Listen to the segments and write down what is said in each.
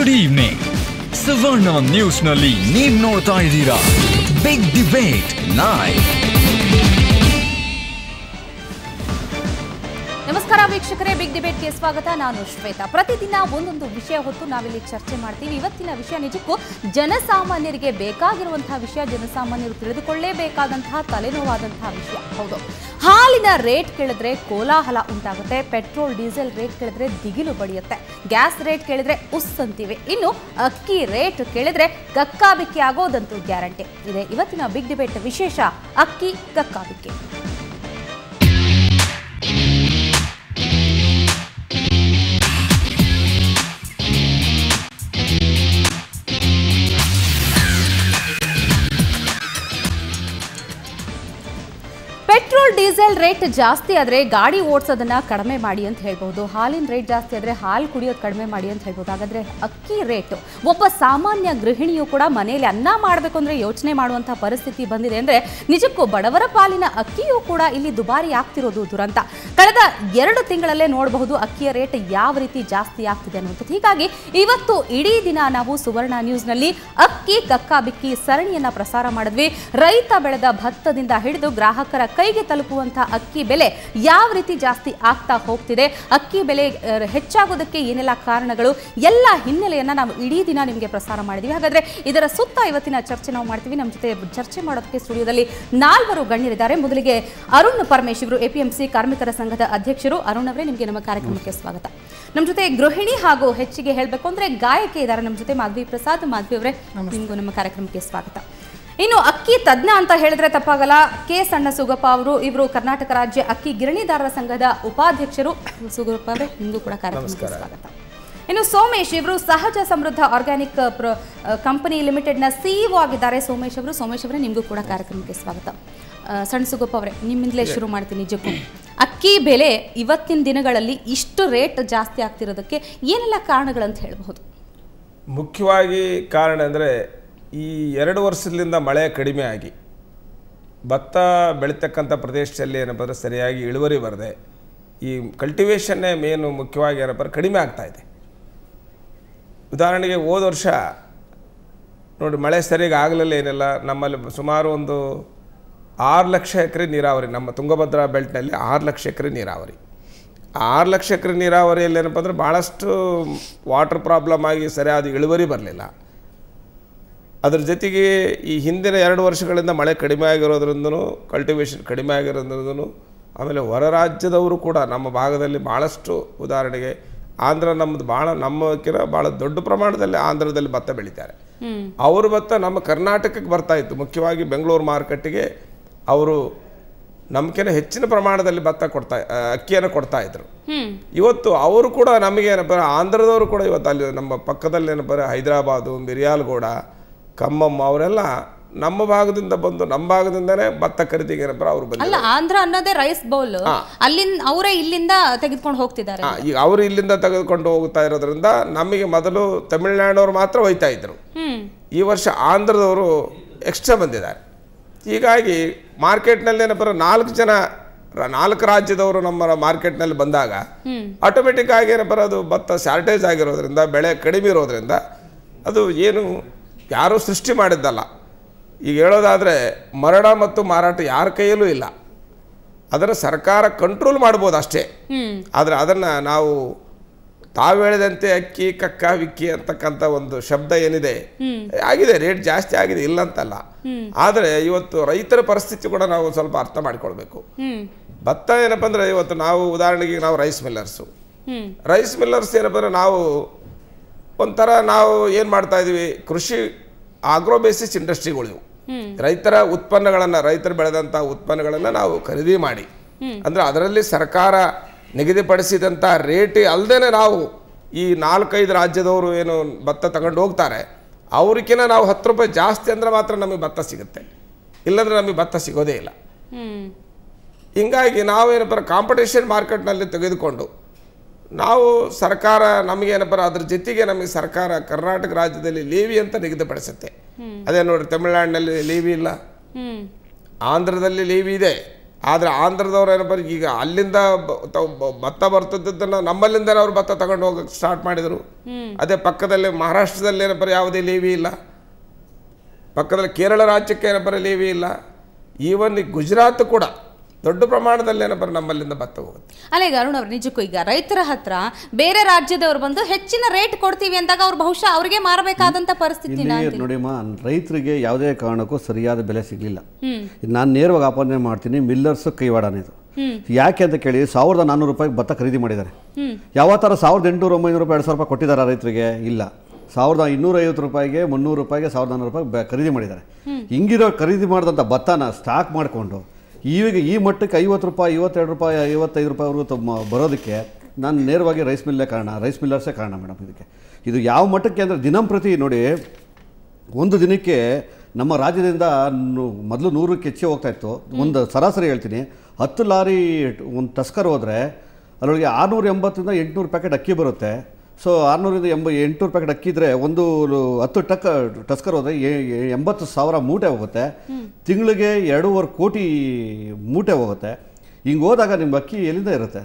Good evening ಸುವರ್ಣ ನ್ಯೂಸ್ನಲ್ಲಿ ನೀವು ನೋಡ್ತಾ ಇದ್ದೀರಾ ಬಿಗ್ ಡಿಬೇಟ್ ಲೈವ್ ನಮಸ್ಕಾರ ವೀಕ್ಷಕರೇ ಬಿಗ್ ಡಿಬೇಟ್ಗೆ ಸ್ವಾಗತ ನಾನು ಶ್ವೇತಾ ಪ್ರತಿದಿನ ಒಂದೊಂದು ವಿಷಯ ಹೊತ್ತು ನಾವಿಲ್ಲಿ ಚರ್ಚೆ ಮಾಡ್ತೀವಿ ಇವತ್ತಿನ ವಿಷಯ ನಿಜಕ್ಕೂ ಜನಸಾಮಾನ್ಯರಿಗೆ ಬೇಕಾಗಿರುವಂತಹ ವಿಷಯ ಜನಸಾಮಾನ್ಯರು ತಿಳಿದುಕೊಳ್ಳೇಬೇಕಾದಂತಹ ತಲೆನೋವಾದಂತಹ ವಿಷಯ ಹೌದು ಹಾಲಿನ ರೇಟ್ ಕೇಳಿದ್ರೆ ಕೋಲಾಹಲ ಉಂಟಾಗುತ್ತೆ ಪೆಟ್ರೋಲ್ ಡೀಸೆಲ್ ರೇಟ್ ಕೇಳಿದ್ರೆ ದಿಗಿಲು ಬಡಿಯುತ್ತೆ ಗ್ಯಾಸ್ ರೇಟ್ ಕೇಳಿದ್ರೆ ಉಸ್ ಅಂತೀವಿ ಇನ್ನು ಅಕ್ಕಿ ರೇಟ್ ಕೇಳಿದ್ರೆ ಕಕ್ಕಾಬಿಕ್ಕಿ ಆಗೋದಂತೂ ಗ್ಯಾರಂಟಿ ಇದೆ ಇವತ್ತಿನ ಬಿಗ್ ಡಿಬೇಟ್ ವಿಶೇಷ ಅಕ್ಕಿ ಕಕ್ಕಾಬಿಕ್ಕಿ ಪೆಟ್ರೋಲ್ ಡೀಸೆಲ್ ರೇಟ್ ಜಾಸ್ತಿ ಆದರೆ ಗಾಡಿ ಓಡಿಸೋದನ್ನ ಕಡಿಮೆ ಮಾಡಿ ಅಂತ ಹೇಳ್ಬೋದು ಹಾಲಿನ ರೇಟ್ ಜಾಸ್ತಿ ಆದರೆ ಹಾಲು ಕುಡಿಯೋದು ಕಡಿಮೆ ಮಾಡಿ ಅಂತ ಹೇಳ್ಬೋದು ಹಾಗಾದ್ರೆ ಅಕ್ಕಿ ರೇಟು ಒಬ್ಬ ಸಾಮಾನ್ಯ ಗೃಹಿಣಿಯು ಕೂಡ ಮನೆಯಲ್ಲಿ ಅನ್ನ ಮಾಡಬೇಕು ಅಂದರೆ ಯೋಚನೆ ಮಾಡುವಂಥ ಪರಿಸ್ಥಿತಿ ಬಂದಿದೆ ಅಂದರೆ ನಿಜಕ್ಕೂ ಬಡವರ ಪಾಲಿನ ಅಕ್ಕಿಯೂ ಕೂಡ ಇಲ್ಲಿ ದುಬಾರಿ ಆಗ್ತಿರೋದು ದುರಂತ ಕಳೆದ ಎರಡು ತಿಂಗಳಲ್ಲೇ ನೋಡಬಹುದು ಅಕ್ಕಿಯ ರೇಟ್ ಯಾವ ರೀತಿ ಜಾಸ್ತಿ ಆಗ್ತಿದೆ ಅನ್ನುವಂಥದ್ದು ಹೀಗಾಗಿ ಇವತ್ತು ಇಡೀ ದಿನ ನಾವು ಸುವರ್ಣ ನ್ಯೂಸ್ನಲ್ಲಿ ಅಕ್ಕಿ ಕಕ್ಕಾಬಿಕ್ಕಿ ಸರಣಿಯನ್ನ ಪ್ರಸಾರ ಮಾಡಿದ್ವಿ ರೈತ ಬೆಳೆದ ಭತ್ತದಿಂದ ಹಿಡಿದು ಗ್ರಾಹಕರ ಕೈಗೆ ತಲುಪುವಂತಹ ಅಕ್ಕಿ ಬೆಲೆ ಯಾವ ರೀತಿ ಜಾಸ್ತಿ ಆಗ್ತಾ ಹೋಗ್ತಿದೆ ಅಕ್ಕಿ ಬೆಲೆ ಅಹ್, ಹೆಚ್ಚಾಗೋದಕ್ಕೆ ಏನೆಲ್ಲ ಕಾರಣಗಳು ಎಲ್ಲ ಹಿನ್ನೆಲೆಯನ್ನ ನಾವು ಇಡೀ ದಿನ ನಿಮಗೆ ಪ್ರಸಾರ ಮಾಡಿದ್ವಿ ಹಾಗಾದ್ರೆ ಇದರ ಸುತ್ತ ಇವತ್ತಿನ ಚರ್ಚೆ ನಾವು ಮಾಡ್ತೀವಿ ನಮ್ಮ ಜೊತೆ ಚರ್ಚೆ ಮಾಡೋದಕ್ಕೆ ಸ್ಟುಡಿಯೋದಲ್ಲಿ ನಾಲ್ವರು ಗಣ್ಯರಿದ್ದಾರೆ ಮೊದಲಿಗೆ ಅರುಣ್ ಪರಮೇಶ್ ಇವರು ಎಪಿಎಂಸಿ ಕಾರ್ಮಿಕರ ಸಂಘದ ಅಧ್ಯಕ್ಷರು ಅರುಣ್ ಅವರೇ ನಿಮಗೆ ನಮ್ಮ ಕಾರ್ಯಕ್ರಮಕ್ಕೆ ಸ್ವಾಗತ ನಮ್ಮ ಜೊತೆ ಗೃಹಿಣಿ ಹಾಗೂ ಹೆಚ್ಚಿಗೆ ಹೇಳಬೇಕು ಅಂದ್ರೆ ಗಾಯಕಿ ಇದ್ದಾರೆ ನಮ್ಮ ಜೊತೆ ಮಾಧವಿ ಪ್ರಸಾದ್ ಮಾಧವಿ ಅವರೇ ನಿಮಗೂ ನಮ್ಮ ಕಾರ್ಯಕ್ರಮಕ್ಕೆ ಸ್ವಾಗತ ಇನ್ನು ಅಕ್ಕಿ ತಜ್ಞ ಅಂತ ಹೇಳಿದ್ರೆ ತಪ್ಪಾಗಲ್ಲ ಕೆ ಸಣ್ಣ ಸುಗಪ್ಪ ಅವರು ಇವರು ಕರ್ನಾಟಕ ರಾಜ್ಯ ಅಕ್ಕಿ ಗಿರಣಿದಾರರ ಸಂಘದ ಉಪಾಧ್ಯಕ್ಷರು ಸುಗಪ್ಪ ಅವರೇ ನಿಮಗೂ ಕೂಡ ಕಾರ್ಯಕ್ರಮಕ್ಕೆ ಸ್ವಾಗತ ಇನ್ನು ಸೋಮೇಶ್ ಇವರು ಸಹಜ ಸಮೃದ್ಧ ಆರ್ಗ್ಯಾನಿಕ್ ಕಂಪನಿ ಲಿಮಿಟೆಡ್ನ ಸಿಇಒ ಆಗಿದ್ದಾರೆ ಸೋಮೇಶ್ ಅವರು ಸೋಮೇಶ್ ಅವರೇ ನಿಮಗೂ ಕೂಡ ಕಾರ್ಯಕ್ರಮಕ್ಕೆ ಸ್ವಾಗತ ಆ, ಸಣ್ಣ ಸುಗಪ್ಪ ಅವರೇ ನಿಮ್ಮಿಂದಲೇ ಶುರು ಮಾಡ್ತೀನಿ ನಿಜಕ್ಕೂ ಅಕ್ಕಿ ಬೆಲೆ ಇವತ್ತಿನ ದಿನಗಳಲ್ಲಿ ಇಷ್ಟು ರೇಟ್ ಜಾಸ್ತಿ ಆಗ್ತಿರೋದಕ್ಕೆ ಏನೆಲ್ಲ ಕಾರಣಗಳಂತ ಹೇಳಬಹುದು ಮುಖ್ಯವಾಗಿ ಕಾರಣ ಅಂದರೆ ಈ ಎರಡು ವರ್ಷದಿಂದ ಮಳೆ ಕಡಿಮೆ ಆಗಿ ಭತ್ತ ಬೆಳೀತಕ್ಕಂಥ ಪ್ರದೇಶದಲ್ಲಿ ಏನಪ್ಪ ಅಂದರೆ ಸರಿಯಾಗಿ ಇಳುವರಿ ಬರದೆ ಈ ಕಲ್ಟಿವೇಷನ್ನೇ ಮೇನು ಮುಖ್ಯವಾಗಿ ಏನಪ್ಪ ಅಂದ್ರೆ ಕಡಿಮೆ ಆಗ್ತಾ ಇದೆ ಉದಾಹರಣೆಗೆ ಹೋದ ವರ್ಷ ನೋಡಿ ಮಳೆ ಸರಿಯಾಗಿ ಆಗಲಿಲ್ಲ ಏನಿಲ್ಲ ನಮ್ಮಲ್ಲಿ ಸುಮಾರು ಒಂದು ಆರು ಲಕ್ಷ ಎಕರೆ ನೀರಾವರಿ ನಮ್ಮ ತುಂಗಭದ್ರಾ ಬೆಲ್ಟ್ನಲ್ಲಿ ಆರು ಲಕ್ಷ ಎಕರೆ ನೀರಾವರಿ ಆ ಆರು ಲಕ್ಷ ಎಕರೆ ನೀರಾವರಿಯಲ್ಲಿ ಏನಪ್ಪ ಅಂದರೆ ಭಾಳಷ್ಟು ವಾಟರ್ ಪ್ರಾಬ್ಲಮ್ ಆಗಿ ಸರಿಯಾದ ಇಳುವರಿ ಬರಲಿಲ್ಲ ಅದ್ರ ಜೊತೆಗೆ ಈ ಹಿಂದಿನ ಎರಡು ವರ್ಷಗಳಿಂದ ಮಳೆ ಕಡಿಮೆ ಆಗಿರೋದ್ರಿಂದನೂ ಕಲ್ಟಿವೇಷನ್ ಕಡಿಮೆ ಆಗಿರೋದ್ರಿಂದನೂ ಆಮೇಲೆ ಹೊರ ರಾಜ್ಯದವರು ಕೂಡ ನಮ್ಮ ಭಾಗದಲ್ಲಿ ಭಾಳಷ್ಟು ಉದಾಹರಣೆಗೆ ಆಂಧ್ರ ನಮ್ಮದು ಭಾಳ ನಮ್ಮಕ್ಕಿಂತ ಭಾಳ ದೊಡ್ಡ ಪ್ರಮಾಣದಲ್ಲಿ ಆಂಧ್ರದಲ್ಲಿ ಭತ್ತ ಬೆಳೀತಾರೆ ಅವ್ರ ಭತ್ತ ನಮ್ಮ ಕರ್ನಾಟಕಕ್ಕೆ ಬರ್ತಾ ಇತ್ತು ಮುಖ್ಯವಾಗಿ ಬೆಂಗಳೂರು ಮಾರುಕಟ್ಟೆಗೆ ಅವರು ನಮ್ಗಿಂತ ಹೆಚ್ಚಿನ ಪ್ರಮಾಣದಲ್ಲಿ ಭತ್ತ ಕೊಡ್ತಾ ಆ, ಅಕ್ಕಿಯನ್ನು ಕೊಡ್ತಾ ಇದ್ರು ಇವತ್ತು ಅವರು ಕೂಡ ನಮಗೆ ಏನಪ್ಪ ಆಂಧ್ರದವರು ಕೂಡ ಇವತ್ತು ಅಲ್ಲಿ ನಮ್ಮ ಪಕ್ಕದಲ್ಲಿ ಏನಪ್ಪ ಹೈದರಾಬಾದು ಮಿರಿಯಾಲ್ಗೌಡ ಖಮ್ಮಂ ಅವರೆಲ್ಲ ನಮ್ಮ ಭಾಗದಿಂದ ಬಂದು ನಮ್ಮ ಭಾಗದಿಂದನೇ ಭತ್ತ ಖರೀದಿಗೆ ಏನಪ್ಪ ಅವ್ರು ಬಂದು ಅಲ್ಲ ಆಂಧ್ರ ಅನ್ನೋದೇ ರೈಸ್ ಬೌಲ್ ಅಲ್ಲಿಂದ ಅವರೇ ಇಲ್ಲಿಂದ ತೆಗೆದುಕೊಂಡು ಹೋಗ್ತಿದ್ದಾರೆ ಆ, ಈಗ ಅವರು ಇಲ್ಲಿಂದ ತೆಗೆದುಕೊಂಡು ಹೋಗ್ತಾ ಇರೋದ್ರಿಂದ ನಮಗೆ ಮೊದಲು ತಮಿಳ್ನಾಡವ್ರು ಮಾತ್ರ ಒಯ್ತಾ ಇದ್ರು ಹ್ಮ್ ಈ ವರ್ಷ ಆಂಧ್ರದವರು ಎಕ್ಸ್ಟ್ರಾ ಬಂದಿದ್ದಾರೆ ಹೀಗಾಗಿ ಮಾರ್ಕೆಟ್ನಲ್ಲಿ ಏನಪ್ಪ ನಾಲ್ಕು ಜನ ರ- ನಾಲ್ಕು ರಾಜ್ಯದವರು ನಮ್ಮ ಮಾರ್ಕೆಟ್ನಲ್ಲಿ ಬಂದಾಗ ಆಟೋಮೆಟಿಕ್ ಆಗಿ ಏನಪ್ಪ ಅದು ಭತ್ತ ಶಾರ್ಟೇಜ್ ಆಗಿರೋದ್ರಿಂದ ಬೆಳೆ ಕಡಿಮೆ ಇರೋದ್ರಿಂದ ಅದು ಏನು ಯಾರೂ ಸೃಷ್ಟಿ ಮಾಡಿದ್ದಲ್ಲ ಈಗ ಹೇಳೋದಾದರೆ ಮರಣ ಮತ್ತು ಮಾರಾಟ ಯಾರ ಕೈಯಲ್ಲೂ ಇಲ್ಲ ಅದನ್ನು ಸರ್ಕಾರ ಕಂಟ್ರೋಲ್ ಮಾಡ್ಬೋದು ಅಷ್ಟೇ ಹ್ಮ್ ಆದರೆ ಅದನ್ನು ನಾವು ತಾವು ಹೇಳಿದಂತೆ ಅಕ್ಕಿ ಕಕ್ಕ ವಿಕ್ಕಿ ಅಂತಕ್ಕಂಥ ಒಂದು ಶಬ್ದ ಏನಿದೆ ಆಗಿದೆ ರೇಟ್ ಜಾಸ್ತಿ ಆಗಿದೆ ಇಲ್ಲ ಅಂತಲ್ಲ ಆದರೆ ಇವತ್ತು ರೈತರ ಪರಿಸ್ಥಿತಿ ಕೂಡ ನಾವು ಸ್ವಲ್ಪ ಅರ್ಥ ಮಾಡ್ಕೊಳ್ಬೇಕು ಹ್ಮ್ ಭತ್ತ ಏನಪ್ಪ ಅಂದರೆ ಇವತ್ತು ನಾವು ಉದಾಹರಣೆಗೆ ನಾವು rice millers hmm rice millers ಏನಪ್ಪ ಅಂದರೆ ನಾವು ಒಂಥರ ನಾವು ಏನು ಮಾಡ್ತಾ ಇದೀವಿ ಕೃಷಿ ಆಗ್ರೋ ಬೇಸಿಸ್ ಇಂಡಸ್ಟ್ರಿಗಳು ಇವು ರೈತರ ಉತ್ಪನ್ನಗಳನ್ನು ರೈತರು ಬೆಳೆದಂಥ ಉತ್ಪನ್ನಗಳನ್ನು ನಾವು ಖರೀದಿ ಮಾಡಿ ಅಂದರೆ ಅದರಲ್ಲಿ ಸರ್ಕಾರ ನಿಗದಿಪಡಿಸಿದಂಥ ರೇಟ್ ಅಲ್ಲದೆ ನಾವು ಈ ನಾಲ್ಕೈದು ರಾಜ್ಯದವರು ಏನು ಭತ್ತ ತಗೊಂಡು ಹೋಗ್ತಾರೆ ಅವ್ರಿಗಿಂತ ನಾವು ಹತ್ತು ರೂಪಾಯಿ ಜಾಸ್ತಿ ಅಂದರೆ ಮಾತ್ರ ನಮಗೆ ಭತ್ತ ಸಿಗುತ್ತೆ ಇಲ್ಲಾಂದ್ರೆ ನಮಗೆ ಭತ್ತ ಸಿಗೋದೇ ಇಲ್ಲ ಹ್ಮ್ ಹಿಂಗಾಗಿ ನಾವೇನಪ್ಪ ಕಾಂಪಿಟೇಷನ್ ಮಾರ್ಕೆಟ್ನಲ್ಲಿ ತೆಗೆದುಕೊಂಡು ನಾವು ಸರ್ಕಾರ ನಮಗೇನಪ್ಪ ಅದ್ರ ಜೊತೆಗೆ ನಮಗೆ ಸರ್ಕಾರ ಕರ್ನಾಟಕ ರಾಜ್ಯದಲ್ಲಿ ಲೇವಿ ಅಂತ ನಿಗದಿಪಡಿಸುತ್ತೆ ಅದೇ ನೋಡಿ ತಮಿಳುನಾಡಿನಲ್ಲಿ ಲೇವಿ ಇಲ್ಲ ಹ್ಮ್ ಆಂಧ್ರದಲ್ಲಿ ಲೇವಿ ಇದೆ ಆದರೆ ಆಂಧ್ರದವ್ರು ಏನಪ್ಪ ಈಗ ಅಲ್ಲಿಂದ ಬ- ತಾವ್ ಬ- ಭತ್ತ ಬರ್ತದನ್ನು ನಮ್ಮಲ್ಲಿಂದನೇ ಅವ್ರು ಭತ್ತ ತಗೊಂಡು ಹೋಗಕ್ಕೆ ಸ್ಟಾರ್ಟ್ ಮಾಡಿದರು ಅದೇ ಪಕ್ಕದಲ್ಲಿ ಮಹಾರಾಷ್ಟ್ರದಲ್ಲಿ ಏನಪ್ಪ ಯಾವುದೇ ಲೇವಿ ಇಲ್ಲ ಪಕ್ಕದಲ್ಲಿ ಕೇರಳ ರಾಜ್ಯಕ್ಕೆ ಏನಪ್ಪ ಲೇವಿ ಇಲ್ಲ ಈವನ್ ಈ ಗುಜರಾತ್ ಕೂಡ ದೊಡ್ಡ ಪ್ರಮಾಣದಲ್ಲಿ ಏನಪ್ಪ ನಮ್ಮಲ್ಲಿಂದ ಭತ್ತ ಹೋಗುತ್ತೆ ಅಲ್ಲ ಈಗ ಅರುಣ್ ಅವ್ರು ನಿಜಕ್ಕೂ ಈಗ ರೈತರ ಹತ್ರ ಬೇರೆ ರಾಜ್ಯದವ್ರು ಬಂದು ಹೆಚ್ಚಿನ ರೇಟ್ ಕೊಡ್ತೀವಿ ಅಂದಾಗ ಅವ್ರು ಬಹುಶಃ ಅವ್ರಿಗೆ ಮಾರಬೇಕಾದಂತ ಪರಿಸ್ಥಿತಿನ ಇಲ್ಲಿ ನೋಡಿಮ್ಮ ರೈತರಿಗೆ ಯಾವುದೇ ಕಾರಣಕ್ಕೂ ಸರಿಯಾದ ಬೆಲೆ ಸಿಗಲಿಲ್ಲ ನಾನು ನೇರವಾಗಿ ಆಪಾದನೆ ಮಾಡ್ತೀನಿ ಮಿಲ್ಲರ್ಸ್ ಕೈವಾಡನ ಇದು ಯಾಕೆ ಅಂತ ಕೇಳಿ ಸಾವಿರದ ನಾನ್ನೂರು ರೂಪಾಯಿಗೆ ಭತ್ತ ಖರೀದಿ ಮಾಡಿದ್ದಾರೆ ಯಾವ ಥರ ಸಾವಿರದ ಎಂಟುನೂರು ಒಂಬೈನೂರು ರೂಪಾಯಿ ಎರಡು ಸಾವಿರ ರೂಪಾಯಿ ಕೊಟ್ಟಿದ್ದಾರೆ ರೈತರಿಗೆ ಇಲ್ಲ ಸಾವಿರದ ಇನ್ನೂರೈವತ್ತು ರೂಪಾಯಿಗೆ ಮುನ್ನೂರು ರೂಪಾಯಿಗೆ ಸಾವಿರದ ನಾನ್ನೂರು ರೂಪಾಯಿ ಬೆ- ಖರೀದಿ ಮಾಡಿದ್ದಾರೆ ಹಿಂಗಿರೋ ಖರೀದಿ ಮಾಡಿದಂಥ ಭತ್ತನ ಸ್ಟಾಕ್ ಮಾಡಿಕೊಂಡು ಈಗ ಈ ಮಟ್ಟಕ್ಕೆ ಐವತ್ತು ರೂಪಾಯಿ ಐವತ್ತೆರಡು ರೂಪಾಯಿ ಐವತ್ತೈದು ರೂಪಾಯಿವರೆಗೂ ತಮ್ಮ ಬರೋದಕ್ಕೆ ನಾನು ನೇರವಾಗಿ ರೈಸ್ ಮಿಲ್ಲೇ ಕಾರಣ ರೈಸ್ ಮಿಲ್ಲರ್ಸೇ ಕಾರಣ ಮೇಡಮ್ ಇದಕ್ಕೆ ಇದು ಯಾವ ಮಟ್ಟಕ್ಕೆ ಅಂದರೆ ದಿನಂಪ್ರತಿ ನೋಡಿ ಒಂದು ದಿನಕ್ಕೆ ನಮ್ಮ ರಾಜ್ಯದಿಂದ ನು- ಮೊದಲು ನೂರಕ್ಕೆ ಹೆಚ್ಚೆ ಹೋಗ್ತಾ ಇತ್ತು ಒಂದು ಸರಾಸರಿ ಹೇಳ್ತೀನಿ ಹತ್ತು ಲಾರಿ ಒಂದು ಟಸ್ಕರ್ ಹೋದರೆ ಅದರೊಳಗೆ ಆರುನೂರ ಎಂಬತ್ತರಿಂದ ಎಂಟುನೂರು ಪ್ಯಾಕೆಟ್ ಅಕ್ಕಿ ಬರುತ್ತೆ ಸೊ ಆರುನೂರಿಂದ ಎಂಬ ಎಂಟುನೂರು ಪ್ಯಾಕೆಟ್ ಅಕ್ಕಿ ಇದ್ದರೆ ಒಂದು ಲು- ಹತ್ತು ಟಕ್ ಟಸ್ಕರ್ ಹೋದರೆ ಎಂಬತ್ತು ಸಾವಿರ ಮೂಟೆ ಹೋಗುತ್ತೆ ತಿಂಗಳಿಗೆ ಎರಡೂವರೆ ಕೋಟಿ ಮೂಟೆ ಹೋಗುತ್ತೆ ಹಿಂಗೆ ಹೋದಾಗ ನಿಮ್ಮ ಅಕ್ಕಿ ಎಲ್ಲಿಂದ ಇರುತ್ತೆ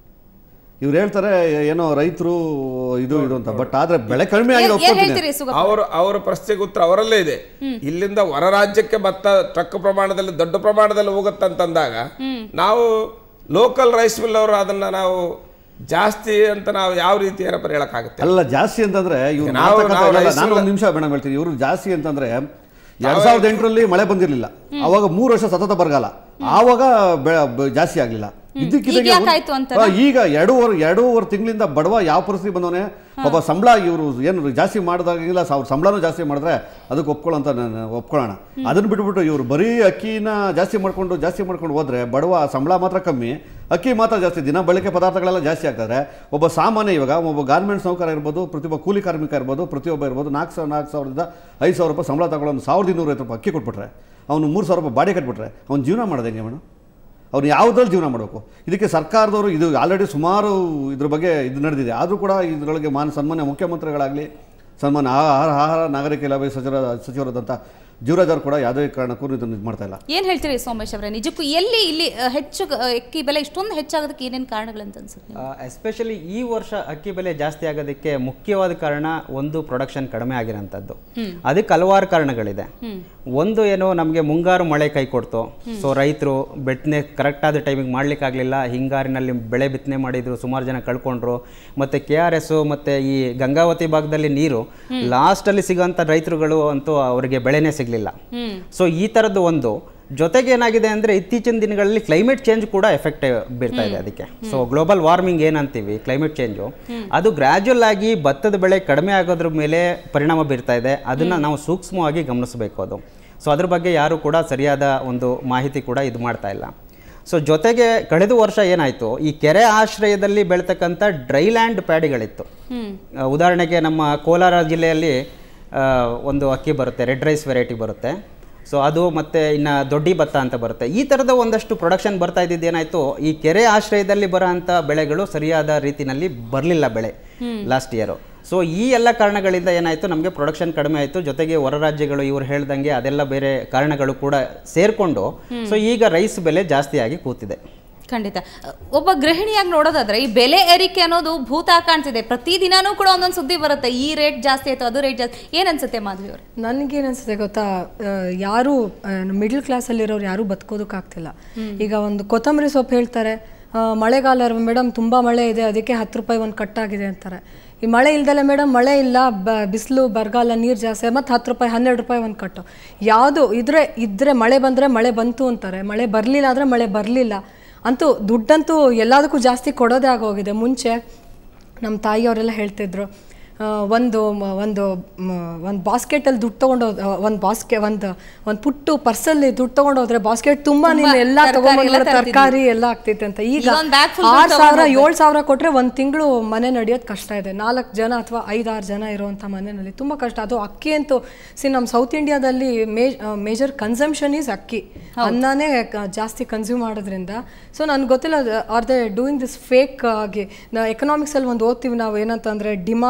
ಇವ್ರು ಹೇಳ್ತಾರೆ ಏನೋ ರೈತರು ಇದು ಇದು ಅಂತ ಬಟ್ ಆದರೆ ಬೆಳೆ ಕಡಿಮೆ ಆಗಿದೆ ಏನ್ ಒಪ್ಕೊತೀನಿ ಹೇಳ್ತೀರಿ ಸುಗ ಅವರು ಅವರ ಪ್ರಶ್ನೆಗೆ ಉತ್ತರ ಅವರಲ್ಲೇ ಇದೆ ಇಲ್ಲಿಂದ ಹೊರ ರಾಜ್ಯಕ್ಕೆ ಭತ್ತ ಟ್ರಕ್ ಪ್ರಮಾಣದಲ್ಲಿ ದೊಡ್ಡ ಪ್ರಮಾಣದಲ್ಲಿ ಹೋಗುತ್ತಂತಂದಾಗ ನಾವು ಲೋಕಲ್ ರೈಸ್ ಮಿಲ್ ಅವರು ಅದನ್ನ ನಾವು ಜಾಸ್ತಿ ಅಂತ ನಾವು ಯಾವ ರೀತಿ ಏನಪ್ಪ ಹೇಳಕ್ಕಾಗುತ್ತೆ ಅಲ್ಲ ಜಾಸ್ತಿ ಅಂತಂದ್ರೆ ಇವ್ರು ಈಗ ನಾವು- ಮಾತುಕತೆ ನಾವು ಇಲ್ಲ, ರೈಸ್ ನಾನು ಮಿಲ್- ಒಂದು ನಿಮಿಷ ಮೇಡಮ್ ಹೇಳ್ತೀನಿ ಇವ್ರು ಜಾಸ್ತಿ ಅಂತಂದ್ರೆ ಎರಡ್ ಸಾವಿರದ ಎಂಟರಲ್ಲಿ ಮಳೆ ಬಂದಿರಲಿಲ್ಲ ಅವಾಗ ಮೂರು ವರ್ಷ ಸತತ ಬರಗಾಲ ಆವಾಗ ಬೆ- ಬ- ಜಾಸ್ತಿ ಆಗ್ಲಿಲ್ಲ ಇದ್ದಕ್ಕಿದ್ದಂಗೆ ಈಗ ಯಾಕ್ ಒಂದು- ಆಯ್ತು ಅಂತಾರಾ? ಆ, ಈಗ ಎರಡೂವರೆ ಎರಡೂವರೆ ತಿಂಗಳಿಂದ ಬಡವ ಯಾವ ಪರಿಸ್ಥಿತಿ ಬಂದವನೆ ಪಾಪ ಸಂಬಳ ಇವರು ಏನು ಜಾಸ್ತಿ ಮಾಡಿದಾಗಿಲ್ಲ ಅವ್ರ ಸಂಬಳನೂ ಜಾಸ್ತಿ ಮಾಡಿದ್ರೆ ಅದಕ್ಕೆ ಒಪ್ಕೊಳ್ಳೋಂತ ನಾನು ಒಪ್ಕೊಳ್ಳೋಣ ಅದನ್ನ ಬಿಟ್ಬಿಟ್ಟು ಇವರು ಬರೀ ಅಕ್ಕಿನ ಜಾಸ್ತಿ ಮಾಡ್ಕೊಂಡು ಜಾಸ್ತಿ ಮಾಡ್ಕೊಂಡು ಹೋದ್ರೆ ಬಡವ ಸಂಬಳ ಮಾತ್ರ ಕಮ್ಮಿ ಅಕ್ಕಿ ಮಾತ್ರ ಜಾಸ್ತಿ ದಿನ ಬಳಕೆ ಪದಾರ್ಥಗಳೆಲ್ಲ ಜಾಸ್ತಿ ಆಗ್ತಾರೆ ಒಬ್ಬ ಸಾಮಾನ್ಯ ಇವಾಗ ಒಬ್ಬ ಗಾರ್ಮೆಂಟ್ಸ್ ನೌಕರ ಇರ್ಬೋದು ಪ್ರತಿಯೊಬ್ಬ ಕೂಲಿ ಕಾರ್ಮಿಕ ಇರ್ಬೋದು ಪ್ರತಿಯೊಬ್ಬ ಇರ್ಬೋದು ನಾಲ್ಕು ಸಾವಿರ ನಾಲ್ಕು ಸಾವಿರದಿಂದ ಐದು ಸಾವಿರ ರೂಪಾಯಿ ಸಂಬಳ ತಗೊಳ್ಳೋ ಒಂದು ಸಾವಿರದ ಇನ್ನೂರೈವತ್ತು ರೂಪಾಯಿ ಅಕ್ಕಿ ಕೊಟ್ಬಿಟ್ರೆ ಅವನು ಮೂರು ಸಾವಿರ ರೂಪಾಯಿ ಬಾಡಿ ಕಟ್ಬಿಟ್ರೆ ಅವ್ನು ಜೀವನ ಮಾಡೋದು ಹೆಂಗೆ ಮೇಡಮ್ ಅವ್ರು ಯಾವುದ್ರಲ್ಲಿ ಜೀವನ ಮಾಡಬೇಕು ಇದಕ್ಕೆ ಸರ್ಕಾರದವರು ಇದು ಆಲ್ರೆಡಿ ಸುಮಾರು ಇದ್ರ ಬಗ್ಗೆ ಇದು ನಡೆದಿದೆ ಆದರೂ ಕೂಡ ಇದರೊಳಗೆ ಮಾನ ಸನ್ಮಾನ್ಯ ಮುಖ್ಯಮಂತ್ರಿಗಳಾಗಲಿ ಸನ್ಮಾನ್ಯ ಆಹಾರ ಆಹಾರ ನಾಗರಿಕ ಇಲಾಖೆ ಸಚಿವರ ಸಚಿವರಾದಂಥ ಜೀವರಾಜ್ ಅವರು ಕೂಡ ಯಾವುದೇ ಕಾರಣಕ್ಕೂ ಇದನ್ನು ಇದು ಮಾಡ್ತಾ ಇಲ್ಲ ಏನ್ ಹೇಳ್ತೀರಿ ಸೋಮೇಶ್ ಅವರೇ ನಿಜಕ್ಕೂ ಎಲ್ಲಿ ಇಲ್ಲಿ ಅಹ್, ಹೆಚ್ಚು ಅಹ್, ಅಕ್ಕಿ ಬೆಲೆ ಇಷ್ಟೊಂದು ಹೆಚ್ಚಾಗೋದಕ್ಕೆ ಏನೇನ್ ಕಾರಣಗಳಂತ ಅನ್ಸುತ್ತೆ ಎಸ್ಪೆಷಲಿ ಈ ವರ್ಷ ಅಕ್ಕಿ ಬೆಲೆ ಜಾಸ್ತಿ ಆಗೋದಕ್ಕೆ ಮುಖ್ಯವಾದ ಕಾರಣ ಒಂದು ಪ್ರೊಡಕ್ಷನ್ ಕಡಿಮೆ ಆಗಿರೋಂಥದ್ದು ಅದಕ್ಕೆ ಹಲವಾರು ಕಾರಣಗಳಿದೆ ಒಂದು ಏನು ನಮಗೆ ಮುಂಗಾರು ಮಳೆ ಕೈ ಕೊಡ್ತು ಸೊ ರೈತರು ಬಿತ್ತನೆ ಕರೆಕ್ಟ್ ಆದ ಟೈಮಿಗೆ ಮಾಡ್ಲಿಕ್ಕಾಗಲಿಲ್ಲ ಹಿಂಗಾರಿನಲ್ಲಿ ಬೆಳೆ ಬಿತ್ತನೆ ಮಾಡಿದ್ರು ಸುಮಾರು ಜನ ಕಳ್ಕೊಂಡ್ರು ಮತ್ತೆ ಕೆ ಆರ್ ಎಸ್ ಮತ್ತೆ ಈ ಗಂಗಾವತಿ ಭಾಗದಲ್ಲಿ ನೀರು ಲಾಸ್ಟಲ್ಲಿ ಸಿಗೋಂಥ ರೈತರುಗಳು ಅಂತೂ ಅವರಿಗೆ ಬೆಳೆನೇ ಸಿಗಲಿಲ್ಲ ಸೊ ಈ ಥರದ್ದು ಒಂದು ಜೊತೆಗೆ ಏನಾಗಿದೆ ಅಂದರೆ ಇತ್ತೀಚಿನ ದಿನಗಳಲ್ಲಿ ಕ್ಲೈಮೇಟ್ ಚೇಂಜ್ ಕೂಡ ಎಫೆಕ್ಟ್ ಬೀರ್ತಾ ಇದೆ ಅದಕ್ಕೆ ಸೊ ಗ್ಲೋಬಲ್ ವಾರ್ಮಿಂಗ್ ಏನಂತೀವಿ ಕ್ಲೈಮೇಟ್ ಚೇಂಜು ಅದು ಗ್ರ್ಯಾಜುವಲ್ ಆಗಿ ಭತ್ತದ ಬೆಳೆ ಕಡಿಮೆ ಆಗೋದ್ರ ಮೇಲೆ ಪರಿಣಾಮ ಬೀರ್ತಾ ಇದೆ ಅದನ್ನು ನಾವು ಸೂಕ್ಷ್ಮವಾಗಿ ಗಮನಿಸಬೇಕು ಅದು ಸೊ ಅದ್ರ ಬಗ್ಗೆ ಯಾರು ಕೂಡ ಸರಿಯಾದ ಒಂದು ಮಾಹಿತಿ ಕೂಡ ಇದು ಮಾಡ್ತಾ ಇಲ್ಲ ಸೊ ಜೊತೆಗೆ ಕಳೆದ ವರ್ಷ ಏನಾಯಿತು ಈ ಕೆರೆ ಆಶ್ರಯದಲ್ಲಿ ಬೆಳ್ತಕ್ಕಂಥ ಡ್ರೈಲ್ಯಾಂಡ್ ಪ್ಯಾಡಿಗಳಿತ್ತು ಆ, ಉದಾಹರಣೆಗೆ ನಮ್ಮ ಕೋಲಾರ ಜಿಲ್ಲೆಯಲ್ಲಿ ಆ, ಒಂದು ಅಕ್ಕಿ ಬರುತ್ತೆ ರೆಡ್ ರೈಸ್ ವೆರೈಟಿ ಬರುತ್ತೆ ಸೊ ಅದು ಮತ್ತೆ ಇನ್ನು ದೊಡ್ಡಿ ಭತ್ತ ಅಂತ ಬರುತ್ತೆ ಈ ಥರದ ಒಂದಷ್ಟು ಪ್ರೊಡಕ್ಷನ್ ಬರ್ತಾ ಇದ್ದಿದ್ದು ಏನಾಯಿತು ಈ ಕೆರೆ ಆಶ್ರಯದಲ್ಲಿ ಬರೋ ಅಂಥ ಬೆಳೆಗಳು ಸರಿಯಾದ ರೀತಿನಲ್ಲಿ ಬರಲಿಲ್ಲ ಬೆಳೆ ಲಾಸ್ಟ್ ಇಯರು ಸೊ ಈ ಎಲ್ಲ ಕಾರಣಗಳಿಂದ ಏನಾಯಿತು ನಮಗೆ ಪ್ರೊಡಕ್ಷನ್ ಕಡಿಮೆ ಆಯಿತು ಜೊತೆಗೆ ಹೊರ ರಾಜ್ಯಗಳು ಇವ್ರು ಹೇಳ್ದಂಗೆ ಅದೆಲ್ಲ ಬೇರೆ ಕಾರಣಗಳು ಕೂಡ ಸೇರಿಕೊಂಡು ಸೊ ಈಗ ರೈಸ್ ಬೆಲೆ ಜಾಸ್ತಿಯಾಗಿ ಕೂತಿದೆ ಖಂಡಿತ ಅಹ್, ಒಬ್ಬ ಗೃಹಿಣಿಯಾಗಿ ನೋಡೋದಾದ್ರೆ ಈ ಬೆಲೆ ಏರಿಕೆ ಅನ್ನೋದು ಭೂತ ಕಾಣ್ತಿದೆ ಪ್ರತಿ ದಿನಾನೂ ಕೂಡ ಒಂದೊಂದು ಸುದ್ದಿ ಬರುತ್ತೆ ಈ ರೇಟ್ ಜಾಸ್ತಿ ಆಯ್ತು ಅದು ರೇಟ್ ಜಾಸ್ತಿ ಏನ್ ಅನ್ಸುತ್ತೆ ಮಾಧವಿ ಅವ್ರು ನನಗೇನು ಅನ್ಸುತ್ತೆ ಗೊತ್ತಾ ಆ, ಯಾರು ಮಿಡ್ಲ್ ಕ್ಲಾಸಲ್ಲಿರೋರು ಯಾರೂ ಬದುಕೋದಕ್ಕಾಗ್ತಿಲ್ಲ ಈಗ ಒಂದು ಕೊತ್ತಂಬರಿ ಸೊಪ್ಪು ಹೇಳ್ತಾರೆ ಆ, ಮಳೆಗಾಲ ಮೇಡಮ್ ತುಂಬ ಮಳೆ ಇದೆ ಅದಕ್ಕೆ ಹತ್ತು ರೂಪಾಯಿ ಒಂದು ಕಟ್ಟಾಗಿದೆ ಅಂತಾರೆ ಈ ಮಳೆ ಇಲ್ದಲೆ ಮೇಡಮ್ ಮಳೆ ಇಲ್ಲ ಬ ಬಿಸಿಲು ಬರಗಾಲ ನೀರು ಜಾಸ್ತಿ ಮತ್ತು ಹತ್ತು ರೂಪಾಯಿ ಹನ್ನೆರಡು ರೂಪಾಯಿ ಒಂದು ಕಟ್ಟು ಯಾವುದು ಇದ್ರೆ ಇದ್ರೆ ಮಳೆ ಬಂದರೆ ಮಳೆ ಬಂತು ಅಂತಾರೆ ಮಳೆ ಬರಲಿಲ್ಲ ಅಂದರೆ ಮಳೆ ಬರಲಿಲ್ಲ ಅಂತೂ ದುಡ್ಡಂತೂ ಎಲ್ಲದಕ್ಕೂ ಜಾಸ್ತಿ ಕೊಡೋದೇ ಆಗೋಗಿದೆ ಮುಂಚೆ ನಮ್ಮ ತಾಯಿಯವರೆಲ್ಲ ಹೇಳ್ತಿದ್ರು ಆ, ಒಂದು ಮ- ಒಂದು ಒಂದು ಬಾಸ್ಕೆಟಲ್ಲಿ ದುಡ್ಡು ತೊಗೊಂಡು ಒಂದು ಬಾಸ್ಕೆ ಒಂದು ಒಂದು ಪುಟ್ಟು ಪರ್ಸಲ್ಲಿ ದುಡ್ಡು ತೊಗೊಂಡು ಹೋದ್ರೆ ಬಾಸ್ಕೆಟ್ ತುಂಬ ನೀನು ಎಲ್ಲ ತರ್ಕಾರಿ ತಗೊಂಡ್ಬಂದ್ರೆ ಎಲ್ಲ ತರ್ತಿದ್ವಿ. ತರಕಾರಿ ಎಲ್ಲ ಆಗ್ತೈತೆ ಅಂತ ಈಗ ಈಗ ಒಂದ್ bag full ಆರು ದುಡ್ಡು ಸಾವಿರ ತಗೊಂಡ್ ಏಳು ಸಾವಿರ ಕೊಟ್ಟರೆ ಒಂದು ತಿಂಗಳು ಮನೆ ನಡೆಯೋದು ಕಷ್ಟ ಇದೆ ನಾಲ್ಕು ಜನ ಅಥವಾ ಐದಾರು ಜನ ಇರುವಂಥ ಮನೆಯಲ್ಲಿ ತುಂಬ ಕಷ್ಟ ಅದು ಅಕ್ಕಿ ಅಂತೂ ಸಿ ನಮ್ಮ ಸೌತ್ ಇಂಡಿಯಾದಲ್ಲಿ ಮೇಜರ್ ಕನ್ಸಂಪ್ಷನ್ ಈಸ್ ಅಕ್ಕಿ ಅನ್ನನೇ ಕ- ಜಾಸ್ತಿ ಕನ್ಸ್ಯೂಮ್ ಮಾಡೋದ್ರಿಂದ ಸೊ ನನಗೆ ಗೊತ್ತಿಲ್ಲ are they doing this fake ಆಗಿ ನಾ ಎಕನಾಮಿಕ್ಸಲ್ಲಿ ಒಂದು ಓದ್ತೀವಿ ನಾವು ಏನಂತಂದರೆ ಡಿಮಾಂಡ್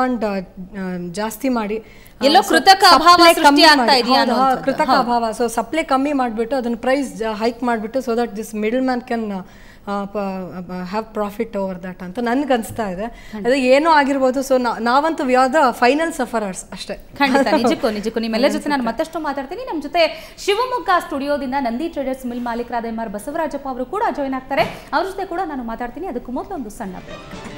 ಜಾಸ್ತಿ ಮಾಡಿ ಆ, ಎಲ್ಲೋ so ಕೃತಕ ಅಭಾವ supply ಸೃಷ್ಟಿ ಕಮ್ಮಿ ಆಗ್ತಾ ಮಾಡಿ- ಇದೆಯಾ ಹೌದು, ಹೌದು, ಅನ್ನುವಂಥದ್ದು. ಕೃತಕ ಅಭಾವ ಸೊ ಸಪ್ಲೈ ಕಮ್ಮಿ ಮಾಡಿಬಿಟ್ಟು ಅದನ್ನ ಪ್ರೈಸ್ ಹೈಕ್ ಮಾಡಿಬಿಟ್ಟು so that this middle man can have profit over that ಅಂತ ನನ್ಗೆ ಅನಿಸ್ತಾ ಇದೆ ಅದು ಏನೋ ಆಗಿರ್ಬೋದು ಸೊ ನಾವಂತೂ we are the final sufferers ಅಷ್ಟೇ ಖಂಡಿತ ನಿಜಕ್ಕೂ ನಿಜಕ್ಕೂ ನಿಮ್ಮೆಲ್ಲ ಜೊತೆ ನಾನು ಮತ್ತಷ್ಟು ಮಾತಾಡ್ತೀನಿ ನಮ್ಮ ಜೊತೆ ಶಿವಮೊಗ್ಗ ಸ್ಟುಡಿಯೋದಿಂದ ನಂದಿ ಟ್ರೇಡರ್ಸ್ ಮಿಲ್ ಮಾಲೀಕರಾದ ಎಂ ಆರ್ ಬಸವರಾಜಪ್ಪ ಅವರು ಕೂಡ ಜಾಯ್ನ್ ಆಗ್ತಾರೆ ಅವ್ರ ಜೊತೆ ಕೂಡ ನಾನು ಮಾತಾಡ್ತೀನಿ ಅದಕ್ಕೂ ಮೊದಲು ಒಂದು ಸಣ್ಣ ಬ್ರೇಕ್